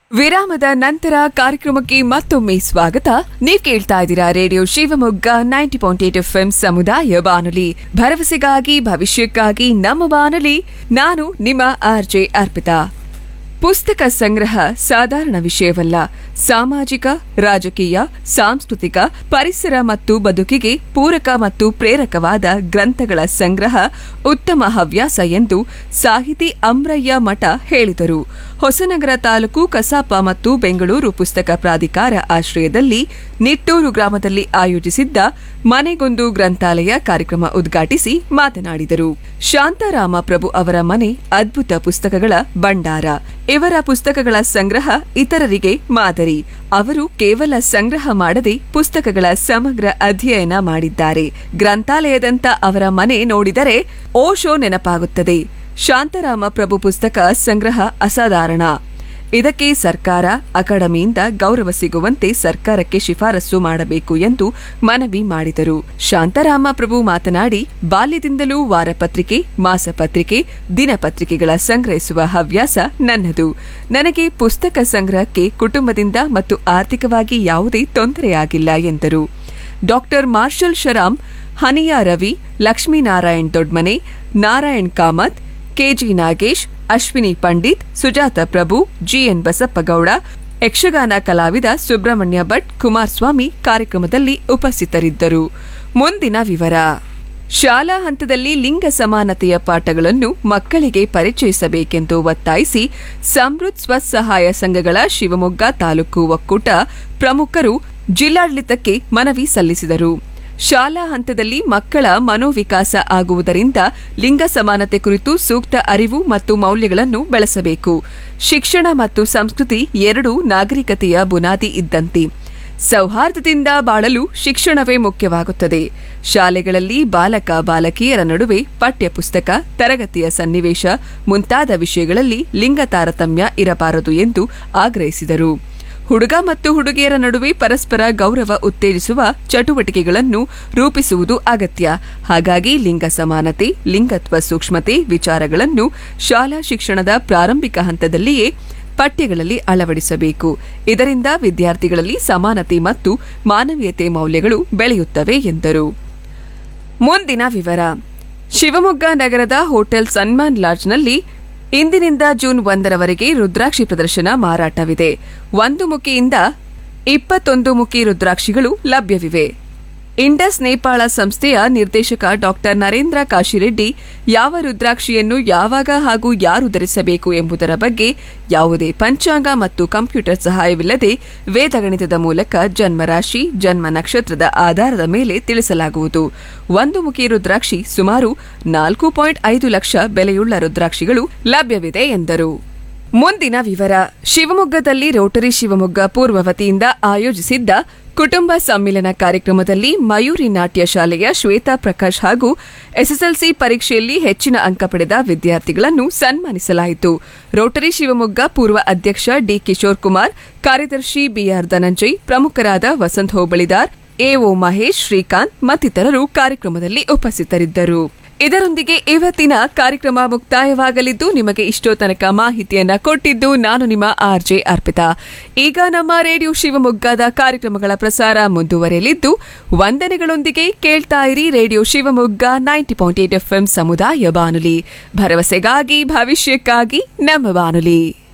ವಿರಾಮದ ನಂತರ ಕಾರ್ಯಕ್ರಮಕ್ಕೆ ಮತ್ತೊಮ್ಮೆ ಸ್ವಾಗತ ನೀವು ಕೇಳ್ತಾ ಇದ್ದೀರಾ radio Shivamogga ninety point eight F M ಸಮುದಾಯ ಬಾನುಲಿ ಭರವಸೆಗಾಗಿ ಭವಿಷ್ಯಕ್ಕಾಗಿ ನಮ್ಮ ಬಾನುಲಿ ನಾನು ನಿಮ್ಮ ಆರ್ಜೆ ಅರ್ಪಿತಾ ಪುಸ್ತಕ ಸಂಗ್ರಹ ಸಾಧಾರಣ ವಿಷಯವಲ್ಲ ಸಾಮಾಜಿಕ ರಾಜಕೀಯ ಸಾಂಸ್ಕೃತಿಕ ಪರಿಸರ ಮತ್ತು ಬದುಕಿಗೆ ಪೂರಕ ಮತ್ತು ಪ್ರೇರಕವಾದ ಗ್ರಂಥಗಳ ಸಂಗ್ರಹ ಉತ್ತಮ ಹವ್ಯಾಸ ಎಂದು ಸಾಹಿತಿ ಅಮ್ರಯ್ಯ ಮಠ ಹೇಳಿದರು ಹೊಸನಗರ ತಾಲೂಕು ಕಸಾಪ ಮತ್ತು ಬೆಂಗಳೂರು ಪುಸ್ತಕ ಪ್ರಾಧಿಕಾರ ಆಶ್ರಯದಲ್ಲಿ ನಿಟ್ಟೂರು ಗ್ರಾಮದಲ್ಲಿ ಆಯೋಜಿಸಿದ್ದ ಮನೆಗೊಂದು ಗ್ರಂಥಾಲಯ ಕಾರ್ಯಕ್ರಮ ಉದ್ಘಾಟಿಸಿ ಮಾತನಾಡಿದರು ಶಾಂತಾರಾಮ ಪ್ರಭು ಅವರ ಮನೆ ಅದ್ಭುತ ಪುಸ್ತಕಗಳ ಭಂಡಾರ ಇವರ ಪುಸ್ತಕಗಳ ಸಂಗ್ರಹ ಇತರರಿಗೆ ಮಾದರಿ ಅವರು ಕೇವಲ ಸಂಗ್ರಹ ಮಾಡದೆ ಪುಸ್ತಕಗಳ ಸಮಗ್ರ ಅಧ್ಯಯನ ಮಾಡಿದ್ದಾರೆ ಗ್ರಂಥಾಲಯದಂತ ಅವರ ಮನೆ ನೋಡಿದರೆ ಓಶೋ ನೆನಪಾಗುತ್ತದೆ ಶಾಂತಾರಾಮ ಪ್ರಭು ಪುಸ್ತಕ ಸಂಗ್ರಹ ಅಸಾಧಾರಣ ಇದಕ್ಕೆ ಸರ್ಕಾರ ಅಕಾಡೆಮಿಯಿಂದ ಗೌರವ ಸಿಗುವಂತೆ ಸರ್ಕಾರಕ್ಕೆ ಶಿಫಾರಸು ಮಾಡಬೇಕು ಎಂದು ಮನವಿ ಮಾಡಿದರು ಶಾಂತಾರಾಮ ಪ್ರಭು ಮಾತನಾಡಿ ಬಾಲ್ಯದಿಂದಲೂ ವಾರಪತ್ರಿಕೆ ಮಾಸಪತ್ರಿಕೆ ದಿನಪತ್ರಿಕೆಗಳ ಸಂಗ್ರಹಿಸುವ ಹವ್ಯಾಸ ನನ್ನದು ನನಗೆ ಪುಸ್ತಕ ಸಂಗ್ರಹಕ್ಕೆ ಕುಟುಂಬದಿಂದ ಮತ್ತು ಆರ್ಥಿಕವಾಗಿ ಯಾವುದೇ ತೊಂದರೆಯಾಗಿಲ್ಲ ಎಂದರು ಡಾಕ್ಟರ್ ಮಾರ್ಷಲ್ ಶರಾಮ್ ಹನಿಯಾ ರವಿ ಲಕ್ಷ್ಮೀನಾರಾಯಣ್ ದೊಡ್ಮನೆ ನಾರಾಯಣ್ ಕಾಮತ್ ಕೆಜಿ ನಾಗೇಶ್ ಅಶ್ವಿನಿ ಪಂಡಿತ್ ಸುಜಾತ ಪ್ರಭು ಜಿಎನ್ ಬಸಪ್ಪಗೌಡ ಯಕ್ಷಗಾನ ಕಲಾವಿದ ಸುಬ್ರಹ್ಮಣ್ಯ ಭಟ್ ಕುಮಾರಸ್ವಾಮಿ ಕಾರ್ಯಕ್ರಮದಲ್ಲಿ ಉಪಸ್ಥಿತರಿದ್ದರು ಮುಂದಿನ ವಿವರ ಶಾಲಾ ಹಂತದಲ್ಲಿ ಲಿಂಗ ಸಮಾನತೆಯ ಪಾಠಗಳನ್ನು ಮಕ್ಕಳಿಗೆ ಪರಿಚಯಿಸಬೇಕೆಂದು ಒತ್ತಾಯಿಸಿ ಸಮೃದ್ಧ ಸ್ವಸಹಾಯ ಸಂಘಗಳ ಶಿವಮೊಗ್ಗ ತಾಲೂಕು ಒಕ್ಕೂಟ ಪ್ರಮುಖರು ಜಿಲ್ಲಾಡಳಿತಕ್ಕೆ ಮನವಿ ಸಲ್ಲಿಸಿದರು ಶಾಲಾ ಹಂತದಲ್ಲಿ ಮಕ್ಕಳ ಮನೋವಿಕಾಸ ಆಗುವುದರಿಂದ ಲಿಂಗ ಸಮಾನತೆ ಕುರಿತು ಸೂಕ್ತ ಅರಿವು ಮತ್ತು ಮೌಲ್ಯಗಳನ್ನು ಬೆಳೆಸಬೇಕು ಶಿಕ್ಷಣ ಮತ್ತು ಸಂಸ್ಕೃತಿ ಎರಡೂ ನಾಗರಿಕತೆಯ ಬುನಾದಿ ಇದ್ದಂತೆ ಸೌಹಾರ್ದದಿಂದ ಬಾಳಲು ಶಿಕ್ಷಣವೇ ಮುಖ್ಯವಾಗುತ್ತದೆ ಶಾಲೆಗಳಲ್ಲಿ ಬಾಲಕ ಬಾಲಕಿಯರ ನಡುವೆ ಪಠ್ಯಪುಸ್ತಕ ತರಗತಿಯ ಸನ್ನಿವೇಶ ಮುಂತಾದ ವಿಷಯಗಳಲ್ಲಿ ಲಿಂಗ ತಾರತಮ್ಯ ಇರಬಾರದು ಎಂದು ಆಗ್ರಹಿಸಿದರು ಹುಡುಗ ಮತ್ತು ಹುಡುಗಿಯರ ನಡುವೆ ಪರಸ್ಪರ ಗೌರವ ಉತ್ತೇಜಿಸುವ ಚಟುವಟಿಕೆಗಳನ್ನು ರೂಪಿಸುವುದು ಅಗತ್ಯ ಹಾಗಾಗಿ ಲಿಂಗ ಸಮಾನತೆ ಲಿಂಗತ್ವ ಸೂಕ್ಷ್ಮತೆ ವಿಚಾರಗಳನ್ನು ಶಾಲಾ ಶಿಕ್ಷಣದ ಪ್ರಾರಂಭಿಕ ಹಂತದಲ್ಲಿಯೇ ಪಠ್ಯಗಳಲ್ಲಿ ಅಳವಡಿಸಬೇಕು ಇದರಿಂದ ವಿದ್ಯಾರ್ಥಿಗಳಲ್ಲಿ ಸಮಾನತೆ ಮತ್ತು ಮಾನವೀಯತೆ ಮೌಲ್ಯಗಳು ಬೆಳೆಯುತ್ತವೆ ಎಂದರು ಮುಂದಿನ ವಿವರ ಶಿವಮೊಗ್ಗ ನಗರದ ಹೋಟೆಲ್ ಸನ್ಮಾನ್ ಲಾಡ್ಜ್ನಲ್ಲಿ ಇಂದಿನಿಂದ ಜೂನ್ ಒಂದರವರೆಗೆ ರುದ್ರಾಕ್ಷಿ ಪ್ರದರ್ಶನ ಮಾರಾಟವಿದೆ ಒಂದು ಮುಖಿಯಿಂದ ಇಪ್ಪತ್ತೊಂದು ಮುಖಿ ರುದ್ರಾಕ್ಷಿಗಳು ಲಭ್ಯವಿವೆ ಇಂಡಸ್ ನೇಪಾಳ ಸಂಸ್ಥೆಯ ನಿರ್ದೇಶಕ ಡಾಕ್ಟರ್ ನರೇಂದ್ರ ಕಾಶಿರೆಡ್ಡಿ ಯಾವ ರುದ್ರಾಕ್ಷಿಯನ್ನು ಯಾವಾಗ ಹಾಗೂ ಯಾರು ಧರಿಸಬೇಕು ಎಂಬುದರ ಬಗ್ಗೆ ಯಾವುದೇ ಪಂಚಾಂಗ ಮತ್ತು ಕಂಪ್ಯೂಟರ್ ಸಹಾಯವಿಲ್ಲದೆ ವೇದಗಣಿತದ ಮೂಲಕ ಜನ್ಮರಾಶಿ ಜನ್ಮ ನಕ್ಷತ್ರದ ಆಧಾರದ ಮೇಲೆ ತಿಳಿಸಲಾಗುವುದು ಒಂದು ಮುಖಿ ರುದ್ರಾಕ್ಷಿ ಸುಮಾರು ನಾಲ್ಕು ಪಾಯಿಂಟ್ ಐದು ಲಕ್ಷ ಬೆಲೆಯುಳ್ಳ ರುದ್ರಾಕ್ಷಿಗಳು ಲಭ್ಯವಿದೆ ಎಂದರು ಮುಂದಿನ ವಿವರ ಶಿವಮೊಗ್ಗದಲ್ಲಿ ರೋಟರಿ ಶಿವಮೊಗ್ಗ ಪೂರ್ವ ವತಿಯಿಂದ ಆಯೋಜಿಸಿದ್ದ ಕುಟುಂಬ ಸಮ್ಮಿಲನ ಕಾರ್ಯಕ್ರಮದಲ್ಲಿ ಮಯೂರಿ ನಾಟ್ಯ ಶಾಲೆಯ ಶ್ವೇತಾ ಪ್ರಕಾಶ್ ಹಾಗೂ ಎಸ್ಎಸ್ಎಲ್ಸಿ ಪರೀಕ್ಷೆಯಲ್ಲಿ ಹೆಚ್ಚಿನ ಅಂಕ ಪಡೆದ ವಿದ್ಯಾರ್ಥಿಗಳನ್ನು ಸನ್ಮಾನಿಸಲಾಯಿತು ರೋಟರಿ ಶಿವಮೊಗ್ಗ ಪೂರ್ವ ಅಧ್ಯಕ್ಷ ಡಿ ಕಿಶೋರ್ ಕುಮಾರ್ ಕಾರ್ಯದರ್ಶಿ ಬಿಆರ್ ಧನಂಜಯ್ ಪ್ರಮುಖರಾದ ವಸಂತ್ ಹೋಬಳಿದಾರ್ ಎಒ ಮಹೇಶ್ ಶ್ರೀಕಾಂತ್ ಮತ್ತಿತರರು ಕಾರ್ಯಕ್ರಮದಲ್ಲಿ ಉಪಸ್ಥಿತರಿದ್ದರು ಇದರೊಂದಿಗೆ ಇವತ್ತಿನ ಕಾರ್ಯಕ್ರಮ ಮುಕ್ತಾಯವಾಗಲಿದ್ದು ನಿಮಗೆ ಇಷ್ಟೋ ತನಕ ಮಾಹಿತಿಯನ್ನ ಕೊಟ್ಟಿದ್ದು ನಾನು ನಿಮ್ಮ ಆರ್ಜೆ ಅರ್ಪಿತಾ ಈಗ ನಮ್ಮ ರೇಡಿಯೋ ಶಿವಮೊಗ್ಗದ ಕಾರ್ಯಕ್ರಮಗಳ ಪ್ರಸಾರ ಮುಂದುವರೆಯಲಿದ್ದು ವಂದನೆಗಳೊಂದಿಗೆ ಕೇಳ್ತಾ ಇರಿ radio Shivamogga ninety point eight FM ಸಮುದಾಯ ಬಾನುಲಿ ಭರವಸೆಗಾಗಿ ಭವಿಷ್ಯಕ್ಕಾಗಿ ನಮ್ಮ ಬಾನುಲಿ